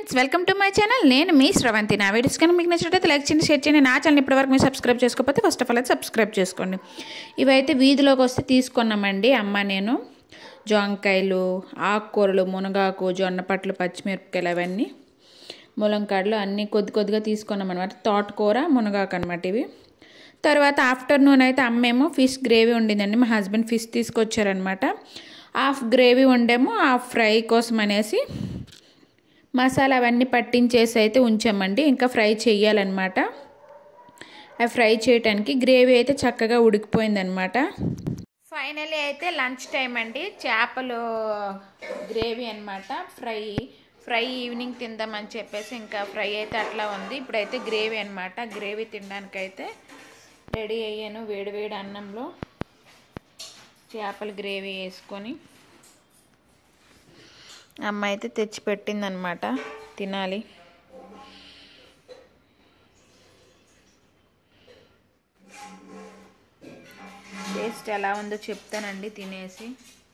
friends welcome to my channel నేను మీ శ్రవంతి నా వీడియోస్ కానీ మీకు నచ్చినట్లయితే లైక్ చేయండి షేర్ చేయండి నా ఛానల్ ఇప్పటివరకు మీరు సబ్స్క్రైబ్ చేసుకోకపోతే ఫస్ట్ ఆఫ్ ఆల్ అయితే సబ్స్క్రైబ్ చేసుకోండి ఇవైతే వీధిలోకి వస్తే తీసుకున్నామండి అమ్మ నేను జాంకాయలు ఆకుకూరలు మునగాకు జొన్న పట్లు పచ్చిమిరపకాయలు అవన్నీ ములంకాడలు అన్నీ కొద్ది కొద్దిగా తీసుకున్నాం అనమాట తోటకూర మునగాకు అనమాట ఇవి తర్వాత ఆఫ్టర్నూన్ అయితే అమ్మేమో ఫిష్ గ్రేవీ వండిందండి మా హస్బెండ్ ఫిష్ తీసుకొచ్చారనమాట హాఫ్ గ్రేవీ వండేమో హాఫ్ ఫ్రై కోసం అనేసి మసాలా అవన్నీ పట్టించేసి అయితే ఉంచామండి ఇంకా ఫ్రై చేయాలన్నమాట అవి ఫ్రై చేయడానికి గ్రేవీ అయితే చక్కగా ఉడికిపోయిందనమాట ఫైనలీ అయితే లంచ్ టైం అండి చేపలు గ్రేవీ అనమాట ఫ్రై ఫ్రై ఈవినింగ్ తిందామని చెప్పేసి ఇంకా ఫ్రై అయితే అట్లా ఉంది ఇప్పుడైతే గ్రేవీ అనమాట గ్రేవీ తినడానికైతే రెడీ అయ్యాను వేడి వేడి అన్నంలో చేపల గ్రేవీ వేసుకొని అమ్మ అయితే తెచ్చి పెట్టిందనమాట తినాలి టేస్ట్ ఎలా ఉందో చెప్తానండి తినేసి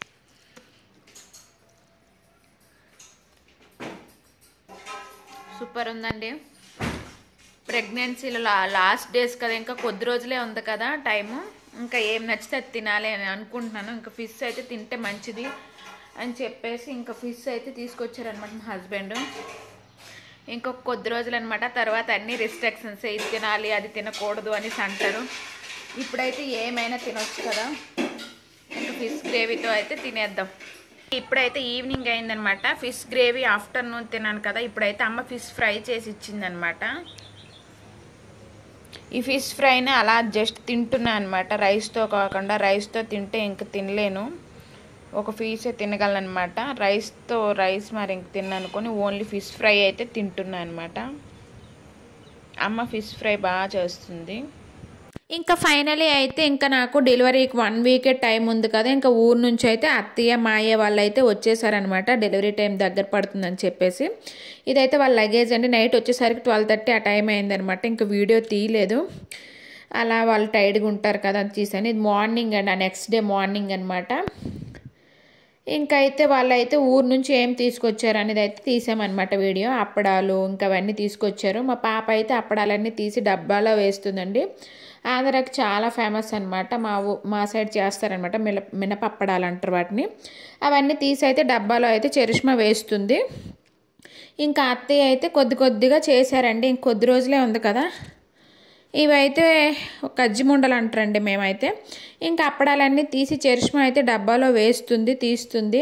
సూపర్ ఉందండి ప్రెగ్నెన్సీలో లాస్ట్ డేస్ కదా ఇంకా కొద్ది రోజులే ఉంది కదా టైము ఇంకా ఏం నచ్చితే అది తినాలి అని అనుకుంటున్నాను ఇంకా ఫిష్ అయితే తింటే మంచిది అని చెప్పేసి ఇంకా ఫిష్ అయితే తీసుకొచ్చారనమాట మా హస్బెండ్ ఇంకొక కొద్ది రోజులు అనమాట తర్వాత అన్ని రిస్ట్రిక్షన్స్ ఇది తినాలి అది తినకూడదు అనేసి అంటారు ఇప్పుడైతే ఏమైనా తినొచ్చు కదా ఇంకా ఫిష్ గ్రేవీతో అయితే తినేద్దాం ఇప్పుడైతే ఈవినింగ్ అయిందనమాట ఫిష్ గ్రేవీ ఆఫ్టర్నూన్ తిన్నాను కదా ఇప్పుడైతే అమ్మ ఫిష్ ఫ్రై చేసి ఇచ్చిందనమాట ఈ ఫిష్ ఫ్రైని అలా జస్ట్ తింటున్నా అనమాట రైస్తో కాకుండా రైస్తో తింటే ఇంక తినలేను ఒక పీసే తినగలనమాట రైస్తో రైస్ మరి ఇంక తిన్ననుకొని ఓన్లీ ఫిష్ ఫ్రై అయితే తింటున్నా అనమాట అమ్మ ఫిష్ ఫ్రై బాగా చేస్తుంది ఇంకా ఫైనలీ అయితే ఇంకా నాకు డెలివరీకి వన్ వీకే టైం ఉంది కదా ఇంకా ఊరు నుంచి అయితే అత్తయ్య మాయ వాళ్ళు అయితే వచ్చేసారనమాట డెలివరీ టైం దగ్గర పడుతుందని చెప్పేసి ఇదైతే వాళ్ళ లగేజ్ అండి నైట్ వచ్చేసరికి ట్వెల్వ్ థర్టీ ఆ టైం అయిందనమాట ఇంకా వీడియో తీయలేదు అలా వాళ్ళు టైర్డ్గా ఉంటారు కదా అని తీసాను ఇది మార్నింగ్ అండి ఆ నెక్స్ట్ డే మార్నింగ్ అనమాట ఇంకా అయితే వాళ్ళైతే ఊరు నుంచి ఏం తీసుకొచ్చారు అనేది అయితే తీసామన్నమాట వీడియో అప్పడాలు ఇంకా అవన్నీ తీసుకొచ్చారు మా పాప అయితే అప్పడాలన్నీ తీసి డబ్బాలో వేస్తుందండి ఆంధ్రాకి చాలా ఫేమస్ అనమాట మా ఊ మా సైడ్ చేస్తారనమాట మిన మినపప్పడాలు అంటారు వాటిని అవన్నీ తీసి అయితే డబ్బాలో అయితే చరిష్మా వేస్తుంది ఇంకా అత్తయ్య అయితే కొద్ది కొద్దిగా చేశారండి ఇంక కొద్ది రోజులే ఉంది కదా ఇవైతే కజ్జిముండలు అంటారండి మేమైతే ఇంకా అప్పడాలన్నీ తీసి చరిష్మా అయితే డబ్బాలో వేస్తుంది తీస్తుంది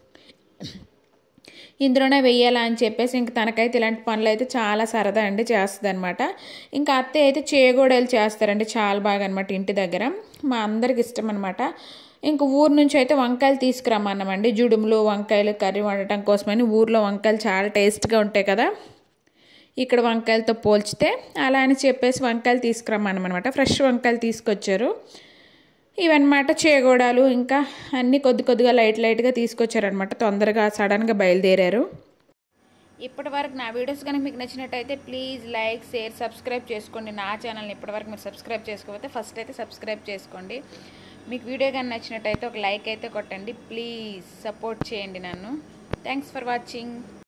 ఇందులోనే వెయ్యాలా అని చెప్పేసి ఇంక తనకైతే ఇలాంటి పనులు అయితే చాలా సరదా అండి చేస్తుంది అనమాట ఇంకా అత్తయ్య అయితే చేగోడలు చేస్తారండి చాలా బాగా అనమాట ఇంటి దగ్గర మా అందరికి ఇష్టం అనమాట ఇంక ఊరు నుంచి అయితే వంకాయలు తీసుకురమ్మన్నామండి జుడుములు వంకాయలు కర్రీ వండటం కోసమని ఊర్లో వంకాయలు చాలా టేస్ట్గా ఉంటాయి కదా ఇక్కడ వంకాయలతో పోల్చితే అలా అని చెప్పేసి వంకాయలు తీసుకురమ్మన్నమాట ఫ్రెష్ వంకాయలు తీసుకొచ్చారు ఇవన్నమాట చేగోడాలు ఇంకా అన్నీ కొద్ది కొద్దిగా లైట్ లైట్గా తీసుకొచ్చారనమాట తొందరగా సడన్గా బయలుదేరారు ఇప్పటి వరకు నా వీడియోస్ కనుక మీకు నచ్చినట్టయితే ప్లీజ్ లైక్ షేర్ సబ్స్క్రైబ్ చేసుకోండి నా ఛానల్ని ఇప్పటివరకు మీరు సబ్స్క్రైబ్ చేసుకోకపోతే ఫస్ట్ అయితే సబ్స్క్రైబ్ చేసుకోండి మీకు వీడియో కానీ నచ్చినట్టయితే ఒక లైక్ అయితే కొట్టండి ప్లీజ్ సపోర్ట్ చేయండి నన్ను థ్యాంక్స్ ఫర్ వాచింగ్